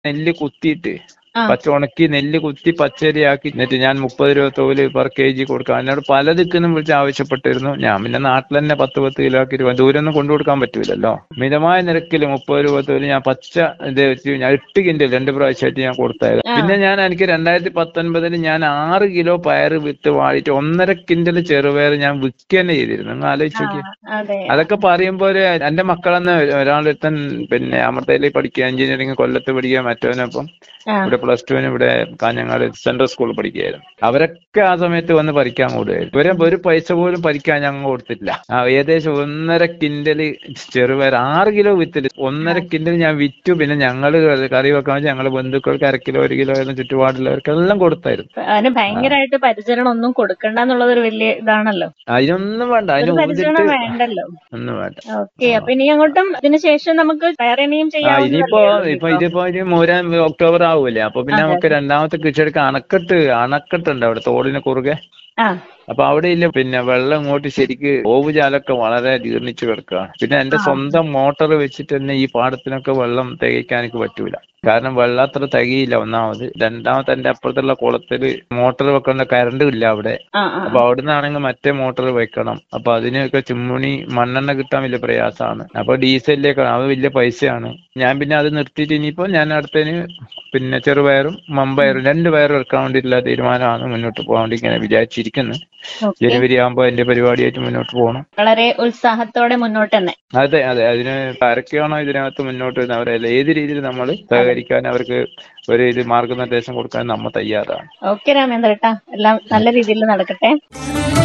നെല്ല് കുത്തിയിട്ട് ആ. പച്ച ഉണക്കി നെല്ല് കുത്തി പച്ചരിയാക്കി എന്നിട്ട് ഞാൻ മുപ്പത് രൂപ തോല് പെർ കെ ജി കൊടുക്കാം എന്നോട് പല ദിക്കിനും വിളിച്ച് ആവശ്യപ്പെട്ടിരുന്നു ഞാൻ പിന്നെ നാട്ടിൽ തന്നെ പത്ത് പത്ത് കിലോ ആക്കി രൂപ ദൂരൊന്നും കൊണ്ടു കൊടുക്കാൻ പറ്റൂലല്ലോ മിതമായ നിരക്കിൽ മുപ്പത് രൂപ തോല് ഞാൻ പച്ച ഇത് വെച്ച് ഞാൻ എട്ട് കിൻഡൽ രണ്ട് പ്രാവശ്യമായിട്ട് ഞാൻ കൊടുത്തായിരുന്നു ആ. പിന്നെ ഞാൻ എനിക്ക് രണ്ടായിരത്തി പത്തൊൻപതിൽ ഞാൻ ആറ് കിലോ പയറ് വിത്ത് വാടിയിട്ട് ഒന്നര കിൻഡൽ ചെറുപയർ ഞാൻ വിൽക്കുക തന്നെ ചെയ്തിരുന്നു നിങ്ങൾ ആലോചിച്ച് നോക്കിയേ അതെ അതൊക്കെ പറയുമ്പോ ഒരു എന്റെ മക്കളെന്ന് ഒരാളൊരുത്തൻ പിന്നെ അമൃതയിൽ പഠിക്കുക എഞ്ചിനീയറിംഗ് കൊല്ലത്ത് പഠിക്കുക മറ്റവനൊപ്പം ആ ഇവിടെ പ്ലസ് ടുവിന് ഇവിടെ കാഞ്ഞങ്ങാട് സെൻട്രൽ സ്കൂളിൽ പഠിക്കുകയായിരുന്നു അവരൊക്കെ ആ സമയത്ത് വന്ന് പറിക്കാൻ കൂടുകയായിരുന്നു ഇവരെ ഒരു പൈസ പോലും പറിക്കാൻ ഞങ്ങൾ കൊടുത്തില്ല ആ ഏകദേശം ഒന്നര കിൻഡല് ചെറുപയർ ആറ് കിലോ വിത്തില് ഒന്നര കിൻഡൽ ഞാൻ വിറ്റു പിന്നെ ഞങ്ങൾ കറി വെക്കാൻ വെച്ചാൽ ഞങ്ങളെ ബന്ധുക്കൾക്ക് അര കിലോ ഒരു കിലോ എല്ലാം ചുറ്റുപാടുള്ളവർക്കെല്ലാം കൊടുത്തായിരുന്നു അതിന് ഭയങ്കരമായിട്ട് പരിചരണം ഒന്നും കൊടുക്കണ്ട എന്നുള്ളത് ഒരു വലിയ ഇതാണല്ലോ അതിനൊന്നും വേണ്ട ഒരു അതിന് പരിചരണം ഊതിട്ട് വേണ്ടല്ലോ ഒന്നും വേണ്ട ഓക്കെ അപ്പൊ ഇനി അങ്ങോട്ടും ഇതിന് ശേഷം നമുക്ക് വേറെ ഇനിയും ആ ഇനിയിപ്പോ ചെയ്യാവുന്നതല്ലേ ഇപ്പൊ ഉള്ളൂ ഇതിപ്പോ ഇനി മൂരാൻ ഒക്ടോബർ ആവൂലേ അപ്പൊ പിന്നെ അതെ, നമുക്ക് രണ്ടാമത്തെ കൃഷിയെടുക്കാൻ അണക്കെട്ട് അണക്കെട്ടുണ്ട് അവിടെ തോടിന് കുറുകെ ആ അപ്പൊ അവിടെ ഇല്ല പിന്നെ വെള്ളം ഇങ്ങോട്ട് ശരിക്ക് ഓവുചാലൊക്കെ വളരെ ജീർണിച്ചു കിടക്കുകയാണ് പിന്നെ എന്റെ ആ. സ്വന്തം മോട്ടോർ വെച്ചിട്ട് തന്നെ ഈ പാടത്തിനൊക്കെ വെള്ളം തികയ്ക്കാൻ എനിക്ക് പറ്റൂല കാരണം വെള്ളം അത്ര തികയില്ല ഒന്നാമത് രണ്ടാമത്തെ എന്റെ അപ്പുറത്തുള്ള കുളത്തില് മോട്ടോർ വെക്കേണ്ട കറണ്ട് ഇല്ല അവിടെ ആ ആ അപ്പൊ അവിടുന്ന് ആണെങ്കിൽ മറ്റേ മോട്ടോർ വെക്കണം അപ്പൊ അതിനൊക്കെ ചുമ്മുണി മണ്ണെണ്ണ കിട്ടാൻ വലിയ പ്രയാസമാണ് അപ്പൊ ഡീസലിലേക്ക് അത് വലിയ പൈസയാണ് ഞാൻ പിന്നെ അത് നിർത്തിയിട്ട് ഇനിയിപ്പോ ഞാൻ അടുത്തതിന് പിന്നെ ചെറുപയറും മമ്പയറും രണ്ട് പയറും എടുക്കാൻ വേണ്ടിയിട്ടുള്ള തീരുമാനമാണ് മുന്നോട്ട് പോകാൻ വേണ്ടി ഇങ്ങനെ വിചാരിച്ചിരിക്കുന്നത് ഓക്കെ ജനുവരി ആകുമ്പോൾ എന്റെ പരിപാടിയായിട്ട് മുന്നോട്ട് പോകണം വളരെ ഉത്സാഹത്തോടെ മുന്നോട്ട് തന്നെ അതെ അതെ അതിന് ആരൊക്കെയാണോ ഇതിനകത്ത് മുന്നോട്ട് വരുന്നത് അവരെല്ലാം ഏത് രീതിയിൽ നമ്മൾ സഹകരിക്കാൻ അവർക്ക് ഒരു ഇത് മാർഗനിർദ്ദേശം കൊടുക്കാൻ നമ്മൾ തയ്യാറാണ് ഓക്കെ രാമേന്ദ്രേട്ടാ എല്ലാം നല്ല രീതിയിൽ നടക്കട്ടെ